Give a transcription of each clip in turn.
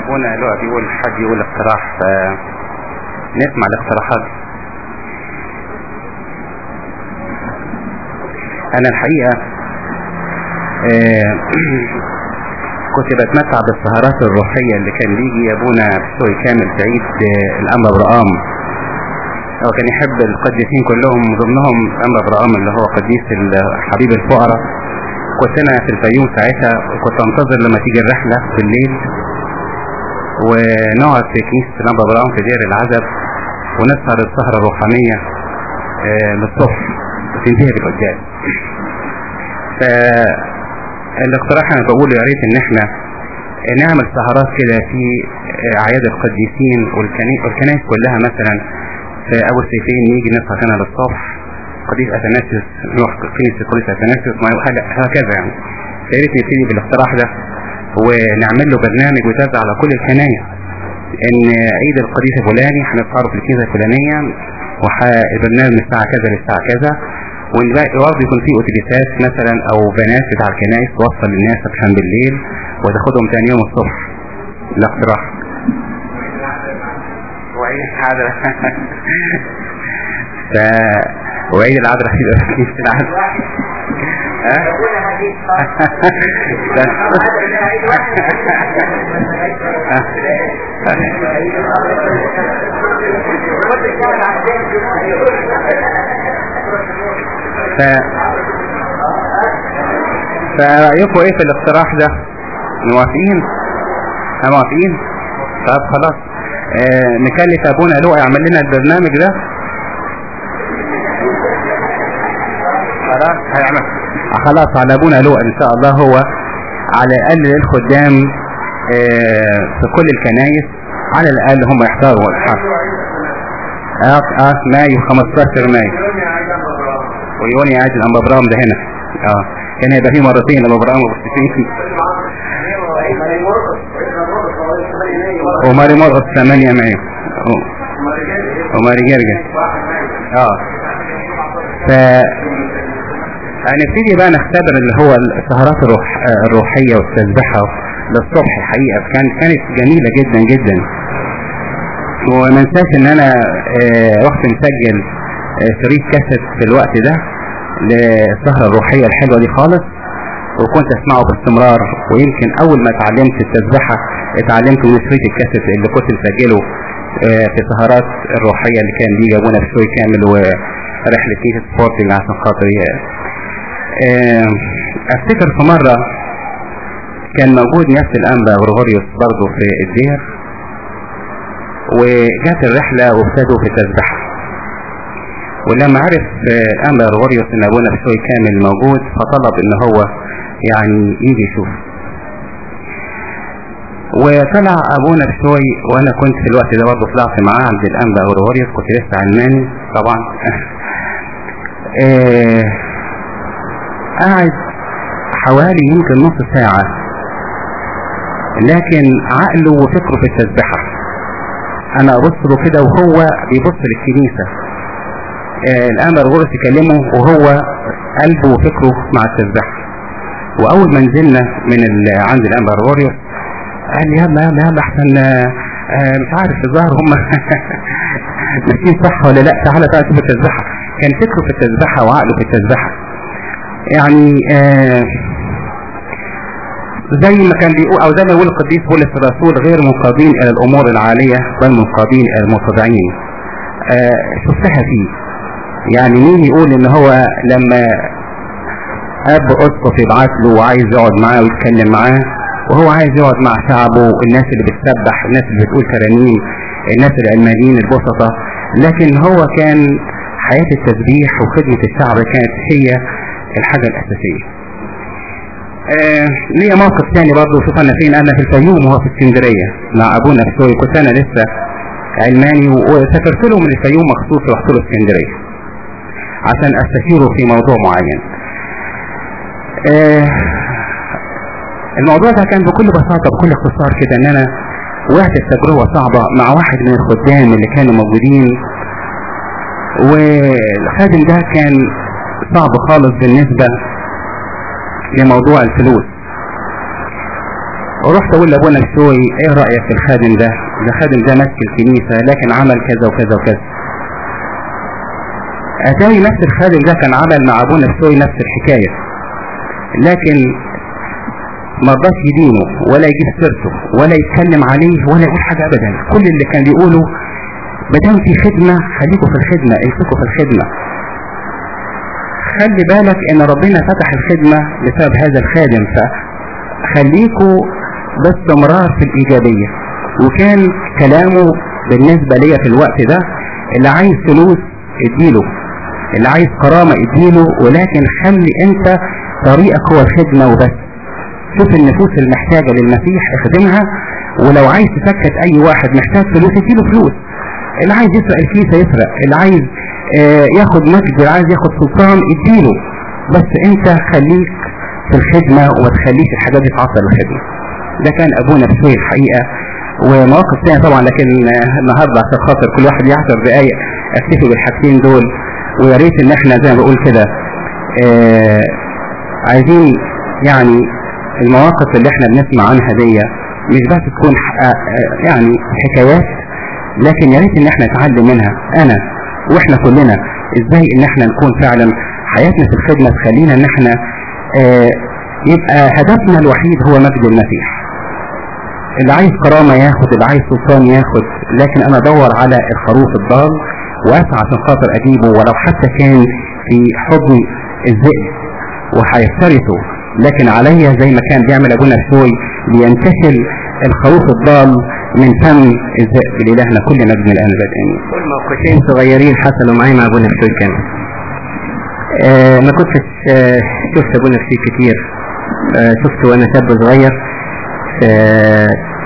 اخونا لو بيقول حد يقول اقتراح ف نسمع الاقتراحات انا الحقيقة آه، كنت بتمتع بالسهرات الروحية اللي كان بيجي ابونا بسوي كامل في عيد آه، الانبا برقام هو كان يحب القديسين كلهم من ضمنهم الانبا برقام اللي هو قديس ال- حبيب الفقراء كنت انا في الفيوم ساعتها وكنت انتظر لما تيجي الرحلة بالليل ونقعد في كنيسة الانبا برقام في دير العزب ونسهر السهرة الروحانية آه، للصبح وتنتهي بالقداس فالاقتراح انا بقوله يا ريت ان احنا نعمل سهرات كده في اعياد القديسين والكني- والكنائس كلها مثلا في ابو سيفين نيجي نسهر هنا للصبح قديس اثناسيوس نروح كنيسة قديس اثناسيوس ما هذا- هكذا يعني يا ريت نبتدي بالاقتراح ده ونعمل له برنامج ويتوزع على كل الكنائس ان عيد القديس الفلاني هنسهره في الكنيسه الفلانيه والبرنامج من الساعه كذا للساعه كذا والباقي برضه يكون في اتوبيسات مثلا او بنات بتاع الكنائس توصل للناس عشان بالليل وتاخدهم تاني يوم الصبح الاقتراح وعيد العذراء ف وعيد العذراء هيبقى في كنيسه العذراء ها؟ ف فرأيكم ايه في الاقتراح ده موافقين ها موافقين طب خلاص آه نكلف ابونا لؤي يعمل لنا البرنامج ده خلاص هيعمل خلاص على ابونا لؤي ان شاء الله هو على الاقل للخدام آه في كل الكنايس على الاقل هم يحضروا الحق اه اه مايو 15 مايو ويوني عايز الانبا برام ده هنا اه كان هيبقى فيه مرتين الانبا برام وبستين وماري مرقص 8 مايو وماري جرجس اه ف هنبتدي بقى نختبر اللي هو السهرات الروح آه، الروحية والتسبحة للصبح الحقيقة كان كانت جميلة جدا جدا وما انساش ان انا آه، رحت مسجل آه، شريط كاسيت في الوقت ده للسهرة الروحية الحلوة دي خالص وكنت اسمعه باستمرار ويمكن اول ما اتعلمت التسبحة اتعلمت من شريط الكاسيت اللي كنت مسجله آه، في سهرات الروحية اللي كان بيجي ابونا بشوي كامل ورحلة كيس سبورت اللي عشان خاطر ي- آه، افتكر في مرة كان موجود نفس الانبا غرغوريوس برضه في الدير وجات الرحلة وابتدوا في التسبحة ولما عرف آه، الانبا غرغوريوس ان ابونا بشوي كامل موجود فطلب ان هو يعني يجي يشوف وطلع ابونا بشوي وانا كنت في الوقت ده برضه طلعت معاه عند الانبا غرغوريوس كنت لسه علماني طبعا آه، قاعد حوالي يمكن نص ساعة لكن عقله وفكره في التسبحة انا ابص له كده وهو بيبص للكنيسة آه، الامر غرس يكلمه وهو قلبه وفكره مع التسبحة واول ما نزلنا من ال- عند الامر غوريوس قال لي يلا يلا يلا احسن آه، آه، مش عارف الظاهر هم ماشيين صح ولا لا تعالى تعالى شوف التسبحة كان فكره في التسبحة وعقله في التسبحة يعني آه زي ما كان بيقول او زي ما يقول القديس بولس الرسول غير منقادين الى الامور العاليه بل منقادين الى المتضعين آه شفتها فيه يعني مين يقول ان هو لما اب اسقف يبعت له وعايز يقعد معاه ويتكلم معاه وهو عايز يقعد مع شعبه الناس اللي بتسبح الناس اللي بتقول ترانيم الناس العلمانيين البسطة لكن هو كان حياة التسبيح وخدمة الشعب كانت هي الحاجة الأساسية آه ليا موقف تاني برضه شوف انا فين انا في الفيوم وهو في اسكندريه مع ابونا في سوري كنت انا لسه علماني و- وسافرت له من الفيوم مخصوص ورحت له اسكندريه عشان استشيره في موضوع معين آه الموضوع ده كان بكل بساطه بكل اختصار كده ان انا وقعت في تجربه صعبه مع واحد من الخدام اللي كانوا موجودين والخادم ده كان صعب خالص بالنسبه لموضوع الفلوس ورحت اقول لابونا بشوي ايه رايك في الخادم ده ده خادم ده ماسك الكنيسه لكن عمل كذا وكذا وكذا اتاري نفس الخادم ده كان عمل مع ابونا بشوي نفس الحكايه لكن ما رضاش يدينه ولا يجيب سيرته ولا يتكلم عليه ولا يقول حاجه ابدا كل اللي كان بيقوله بدام في خدمه خليكوا في الخدمه امسكوا في الخدمه خلي بالك ان ربنا فتح الخدمه بسبب هذا الخادم فخليكوا باستمرار في الايجابيه وكان كلامه بالنسبه ليا في الوقت ده اللي عايز فلوس اديله اللي عايز كرامه اديله ولكن خلي انت طريقك هو الخدمه وبس شوف النفوس المحتاجة للمسيح اخدمها ولو عايز تسكت اي واحد محتاج فلوس اديله فلوس اللي عايز يسرق الكنيسة يسرق اللي عايز اه ياخد مجد اللي عايز ياخد سلطان اديله بس انت خليك في الخدمة وما تخليش الحاجات دي تعطل الخدمة ده كان ابونا بشوي الحقيقة ومواقف ثانية طبعا لكن النهاردة عشان خاطر كل واحد يعشر دقايق اكتفي بالحاجتين دول ويا ريت ان احنا زي ما بقول كده اه عايزين يعني المواقف اللي احنا بنسمع عنها دي مش بس تكون يعني حكايات لكن يا ريت ان احنا نتعلم منها انا واحنا كلنا ازاي ان احنا نكون فعلا حياتنا في الخدمة تخلينا ان احنا اه يبقى هدفنا الوحيد هو مجد المسيح اللي عايز كرامة ياخد اللي عايز سلطان ياخد لكن انا ادور على الخروف الضال واسعى عشان خاطر اجيبه ولو حتى كان في حضن الذئب وهيفترسه لكن عليا زي ما كان بيعمل ابونا شوي لينتشل الخروف الضال من فم الذئب لإلهنا كل مجد من الآن بدأني كل موقفين صغيرين حصلوا معي مع ابونا شوي كمان آه ما كنتش آه شفت ابونا شوي كتير آه شفته وانا شاب صغير آه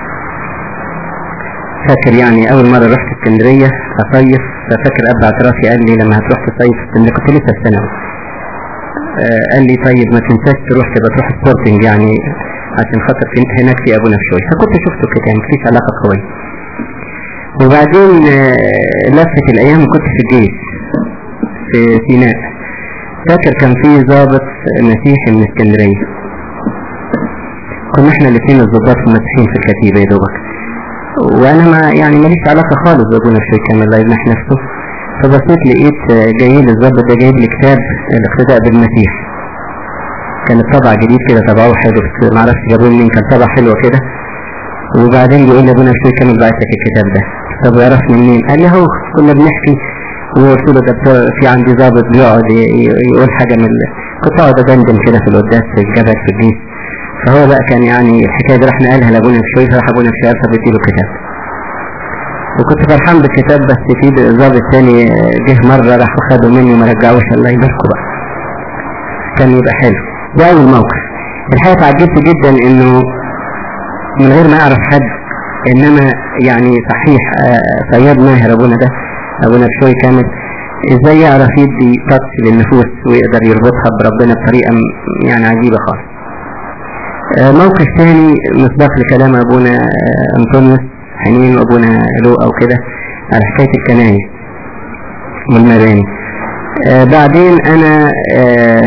فاكر يعني اول مرة رحت اسكندرية اصيف ففاكر اب اعترافي قال لي لما هتروح تصيف اسكندرية كنت لسه في ثانوي قال لي طيب ما تنساش تروح تبقى تروح سبورتنج يعني عشان خاطر في هناك في ابونا شوي فكنت شفته كده يعني مفيش علاقه قويه وبعدين لفت الايام كنت في الجيش في سيناء فاكر كان في ضابط مسيحي من اسكندريه كنا احنا الاثنين الضباط المسيحيين في الكتيبه يا دوبك وانا ما يعني ماليش علاقه خالص بابونا شوي كان الله يمنح نفسه فبصيت لقيت جاي لي الظابط ده جايب لي كتاب الاقتداء بالمسيح كان طبع جديد كده طبعه حلو بس ما اعرفش جابوه منين كان طبع حلوه كده وبعدين بيقول لي ابونا شوي كان بعت لك الكتاب ده طب عرفني منين؟ قال لي اهو كنا بنحكي وقلت له ده في عندي ظابط بيقعد يقول حاجه من كنت اقعد ادندن كده في القداس في الجبل في الجيش فهو بقى كان يعني الحكايه دي راح نقلها لابونا شوي فراح ابونا شوي فبدي له كتاب وكنت فرحان بالكتاب بس في ضابط تاني جه مرة راح خده مني وما رجعوش الله يباركه بقى كان يبقى حلو ده أول موقف الحقيقة تعجبت جدا إنه من غير ما أعرف حد إنما يعني صحيح صياد ماهر أبونا ده أبونا بشوي كامل إزاي يعرف يدي تاتش للنفوس ويقدر يربطها بربنا بطريقة يعني عجيبة خالص موقف ثاني مصداق لكلام أبونا أنطونيوس حنين وابونا لوقا وكده على حكاية الكنايس والمباني آه بعدين انا آه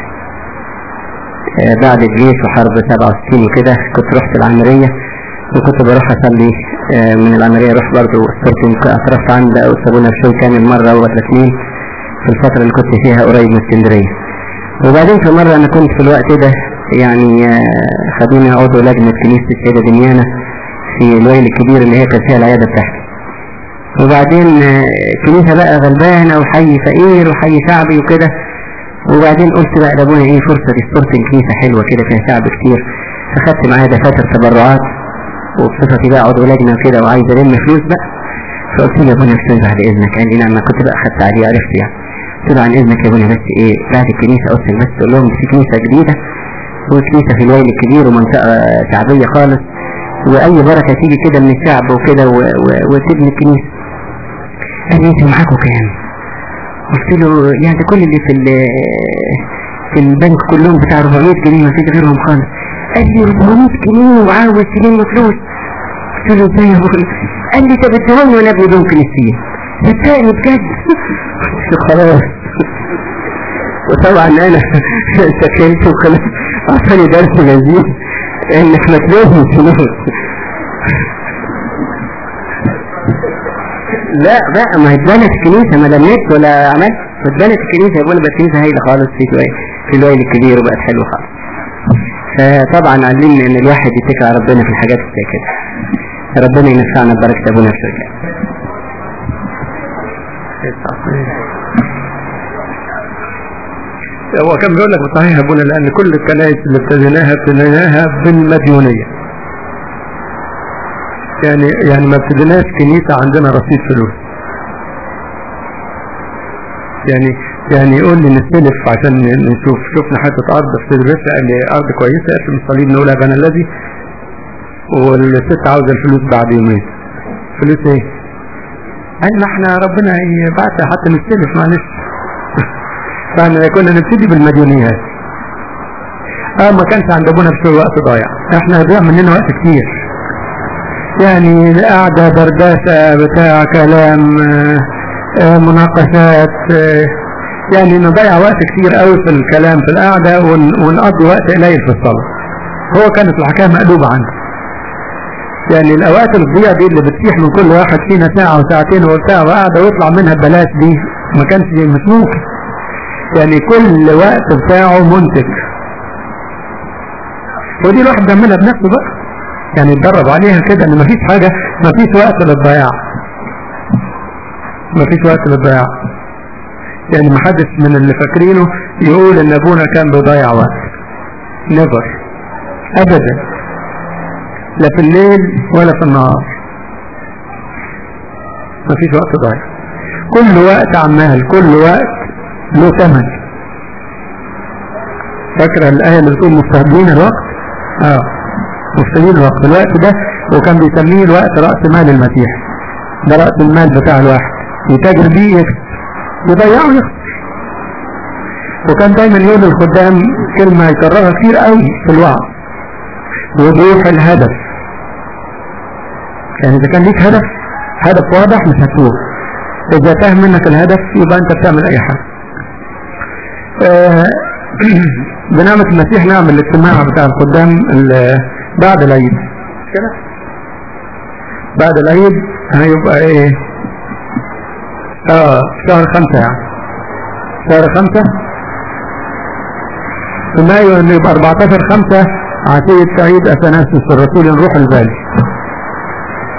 آه بعد الجيش وحرب 67 وكده كنت رحت العمرية وكنت بروح اصلي آه من العمرية اروح برضه سبورتنج اعترفت عند ابونا بشوي كامل مرة ولا اثنين في الفترة اللي كنت فيها قريب من اسكندرية وبعدين في مرة انا كنت في الوقت ده يعني آه خدوني عضو لجنة كنيسة السيدة دميانة في الويل الكبير اللي هي كانت فيها العيادة بتاعتي وبعدين كنيسة بقى غلبانة وحي فقير وحي شعبي وكده وبعدين قلت بقى لابونا ايه فرصة دي سبورتنج كنيسة حلوة كده فيها شعب كتير فخدت معايا دفاتر تبرعات وبصفتي بقى عضو لجنة وكده وعايز الم فلوس بقى فقلت له يا ابونا استاذ بعد اذنك قال لي نعم ما كنت بقى خدت عليه عرفت يعني قلت له عن اذنك يا ابونا بس ايه بعد الكنيسة اوصل بس تقول لهم في كنيسة جديدة وكنيسة في الويل الكبير ومنطقة شعبية خالص واي بركة تيجي كده من الشعب وكده وتبني الكنيسة قال لي انت معاكوا كام قلت له يعني كل اللي في في البنك كلهم بتاع 400 جنيه ما فيش غيرهم خالص قال لي 400 جنيه وعاوز تلم فلوس قلت له ازاي يا ابويا قال لي طب اديهم وانا ابني بهم كنيستين صدقني بجد قلت له خلاص وطبعا انا سكنت وخلاص اعطاني درس لذيذ انك ما تلومش فلوس لا بقى ما اتبنت الكنيسة ما لميت ولا عملت اتبنت الكنيسة يقول بقى الكنيسة هايلة خالص في شوية في الويل الكبير وبقت حلوة خالص فطبعا علمني ان الواحد يتكل على ربنا في الحاجات زي كده ربنا ينفعنا ببركة ابونا الشركة هو كان بيقول لك صحيح يا ابونا لان كل الكنائس اللي ابتديناها ابتديناها بالمديونيه يعني يعني ما ابتديناش كنيسه عندنا رصيد فلوس يعني يعني يقول لي نستلف عشان نشوف شفنا حته ارض في تدرس قال لي ارض كويسه اسم الصليب نقولها بنا الذي والست عاوزه الفلوس بعد يومين فلوس ايه؟ قال ما احنا ربنا يبعت حتى نستلف معلش فاحنا كنا نبتدي بالمديونيات اه ما كانش عند ابونا في وقت ضايع احنا ضيع مننا وقت كتير يعني قاعدة دردشة بتاع كلام آه، آه، مناقشات آه، يعني نضيع وقت كتير قوي في الكلام في القعدة ون- ونقضي وقت قليل في الصلاة هو كانت الحكاية مقلوبة عنده يعني الاوقات الضيع دي اللي بتتيح من كل واحد فينا ساعة وساعتين وبتاع وقاعدة ويطلع منها ببلاش دي ما كانش مش ممكن يعني كل وقت بتاعه منتج ودي الواحد بيعملها بنفسه بقى يعني يتدرب عليها كده ان مفيش حاجة مفيش وقت للضياع مفيش وقت للضياع يعني محدش من اللي فاكرينه يقول ان ابونا كان بيضيع وقت نيفر ابدا لا في الليل ولا في النهار مفيش وقت ضايع كل وقت عمال كل وقت له ثمن فاكرة الآية اللي بتقول مستهدين الوقت اه مستهدين الوقت الوقت ده وكان بيسميه الوقت رأس مال المسيح ده رأس المال بتاع الواحد يتاجر بيه يكسب يضيعه يخسر وكان دايما يقول للخدام كلمة يكررها كتير قوي في الوعظ وضوح الهدف يعني إذا كان ليك هدف هدف واضح مش هتوه إذا تاه منك الهدف يبقى أنت بتعمل أي حاجة آه، بنعمة المسيح نعمل الاجتماع بتاع الخدام ال- بعد العيد مش كده؟ بعد العيد هيبقى ايه اه شهر خمسة يعني شهر خمسة في مايو انه يبقى 14 خمسة عشية عيد اثناسيوس الرسول نروح البالي